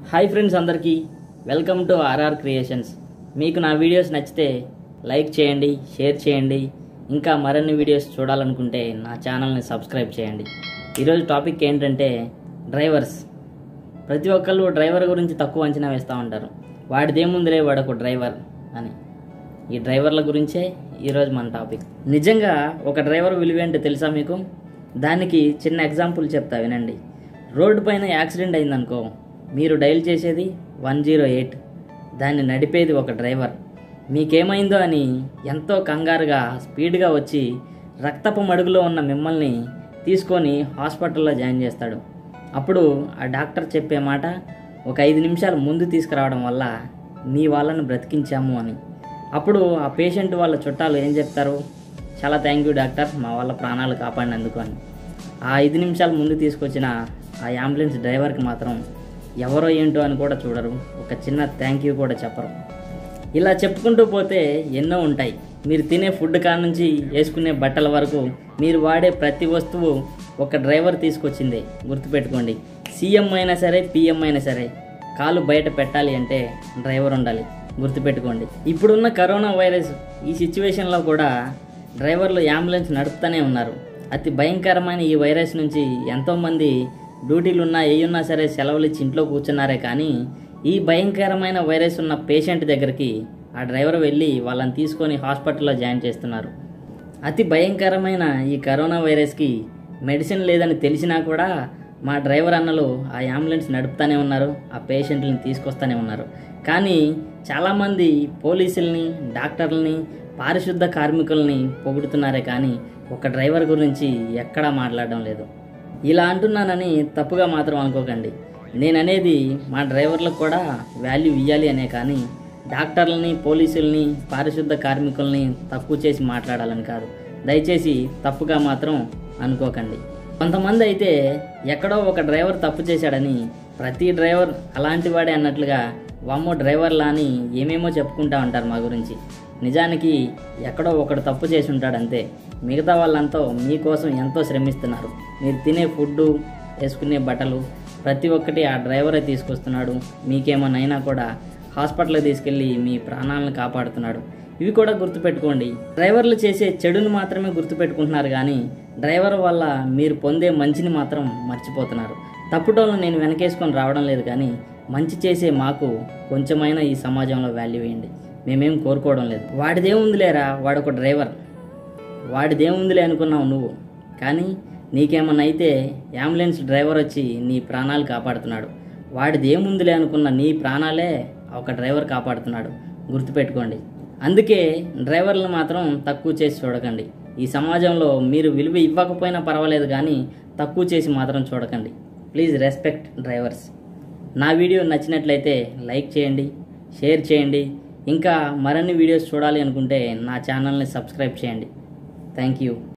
hi friends అందరికీ welcome to RR creations మీకు నా వీడియోస్ నచ్చితే లైక్ చేయండి షేర్ చేయండి ఇంకా మరిన్ని వీడియోస్ చూడాలనుకుంటే నా ఛానల్ని సబ్స్క్రైబ్ చేయండి ఈరోజు టాపిక్ ఏంటంటే డ్రైవర్స్ ప్రతి ఒక్కళ్ళు డ్రైవర్ గురించి తక్కువ అంచనా వేస్తూ ఉంటారు వాడిదేముందిలే వాడొక డ్రైవర్ అని ఈ డ్రైవర్ల గురించే ఈరోజు మన టాపిక్ నిజంగా ఒక డ్రైవర్ విలువేంటో తెలుసా మీకు దానికి చిన్న ఎగ్జాంపుల్ చెప్తా వినండి రోడ్డు పైన యాక్సిడెంట్ అయిందనుకో మీరు డైల్ చేసేది వన్ జీరో ఎయిట్ దాన్ని నడిపేది ఒక డ్రైవర్ మీకేమైందో అని ఎంతో కంగారుగా స్పీడ్గా వచ్చి రక్తపు మడుగులో ఉన్న మిమ్మల్ని తీసుకొని హాస్పిటల్లో జాయిన్ చేస్తాడు అప్పుడు ఆ డాక్టర్ చెప్పే మాట ఒక ఐదు నిమిషాలు ముందు తీసుకురావడం వల్ల మీ వాళ్ళని బ్రతికించాము అని అప్పుడు ఆ పేషెంట్ వాళ్ళ చుట్టాలు ఏం చెప్తారు చాలా థ్యాంక్ యూ డాక్టర్ మా వాళ్ళ ప్రాణాలు కాపాడినందుకు అని ఆ ఐదు నిమిషాలు ముందు తీసుకొచ్చిన ఆ అంబులెన్స్ డ్రైవర్కి మాత్రం ఎవరో ఏంటో అని కూడా చూడరు ఒక చిన్న థ్యాంక్ యూ కూడా చెప్పరు ఇలా చెప్పుకుంటూ పోతే ఎన్నో ఉంటాయి మీరు తినే ఫుడ్ కాడ నుంచి వేసుకునే బట్టల వరకు మీరు వాడే ప్రతి వస్తువు ఒక డ్రైవర్ తీసుకొచ్చిందే గుర్తుపెట్టుకోండి సీఎం అయినా సరే పిఎం అయినా సరే కాలు బయట పెట్టాలి అంటే డ్రైవర్ ఉండాలి గుర్తుపెట్టుకోండి ఇప్పుడున్న కరోనా వైరస్ ఈ సిచ్యువేషన్లో కూడా డ్రైవర్లు అంబులెన్స్ నడుపుతూనే ఉన్నారు అతి భయంకరమైన ఈ వైరస్ నుంచి ఎంతోమంది డ్యూటీలు ఉన్నా ఏ ఉన్నా సరే సెలవులు ఇచ్చి ఇంట్లో కూర్చున్నారే కానీ ఈ భయంకరమైన వైరస్ ఉన్న పేషెంట్ దగ్గరికి ఆ డ్రైవర్ వెళ్ళి వాళ్ళని తీసుకొని హాస్పిటల్లో జాయిన్ చేస్తున్నారు అతి భయంకరమైన ఈ కరోనా వైరస్కి మెడిసిన్ లేదని తెలిసినా కూడా మా డ్రైవర్ అన్నలు ఆ అంబులెన్స్ నడుపుతానే ఉన్నారు ఆ పేషెంట్ని తీసుకొస్తానే ఉన్నారు కానీ చాలామంది పోలీసుల్ని డాక్టర్లని పారిశుద్ధ కార్మికుల్ని పొగుడుతున్నారే కానీ ఒక డ్రైవర్ గురించి ఎక్కడా మాట్లాడడం లేదు ఇలా అంటున్నానని తప్పుగా మాత్రం అనుకోకండి నేననేది మా డ్రైవర్లకు కూడా వాల్యూ ఇవ్వాలి అనే కానీ డాక్టర్లని పోలీసుల్ని పారిశుద్ధ కార్మికుల్ని తక్కువ చేసి మాట్లాడాలని కాదు దయచేసి తప్పుగా మాత్రం అనుకోకండి కొంతమంది అయితే ఎక్కడో ఒక డ్రైవర్ తప్పు చేశాడని ప్రతి డ్రైవర్ అలాంటి వాడే అన్నట్లుగా వామ్మో డ్రైవర్లా అని ఏమేమో చెప్పుకుంటా ఉంటారు మా గురించి నిజానికి ఎక్కడో ఒకడు తప్పు చేసి ఉంటాడంతే మిగతా వాళ్ళంతా మీకోసం ఎంతో శ్రమిస్తున్నారు మీరు తినే ఫుడ్డు వేసుకునే బట్టలు ప్రతి ఒక్కటి ఆ డ్రైవరే తీసుకొస్తున్నాడు మీకేమోనైనా కూడా హాస్పిటల్కి తీసుకెళ్ళి మీ ప్రాణాలను కాపాడుతున్నాడు ఇవి కూడా గుర్తుపెట్టుకోండి డ్రైవర్లు చేసే చెడుని మాత్రమే గుర్తుపెట్టుకుంటున్నారు కానీ డ్రైవర్ వల్ల మీరు పొందే మంచిని మాత్రం మర్చిపోతున్నారు తప్పుటోళ్ళని నేను వెనకేసుకొని రావడం లేదు కానీ మంచి చేసే మాకు కొంచెమైనా ఈ సమాజంలో వాల్యూ వేయండి మేమేం కోరుకోవడం లేదు వాడిదేముందిలేరా వాడొక డ్రైవర్ వాడిదేముందిలే అనుకున్నావు నువ్వు కానీ నీకేమన్నా అయితే అంబులెన్స్ డ్రైవర్ వచ్చి నీ ప్రాణాలు కాపాడుతున్నాడు వాడిదేముందిలే అనుకున్న నీ ప్రాణాలే ఒక డ్రైవర్ కాపాడుతున్నాడు గుర్తుపెట్టుకోండి అందుకే డ్రైవర్లు మాత్రం తక్కువ చేసి చూడకండి ఈ సమాజంలో మీరు విలువ ఇవ్వకపోయినా పర్వాలేదు కానీ తక్కువ చేసి మాత్రం చూడకండి ప్లీజ్ రెస్పెక్ట్ డ్రైవర్స్ నా వీడియో నచ్చినట్లయితే లైక్ చేయండి షేర్ చేయండి ఇంకా మరిన్ని వీడియోస్ చూడాలి అనుకుంటే నా ఛానల్ని సబ్స్క్రైబ్ చేయండి థ్యాంక్ యూ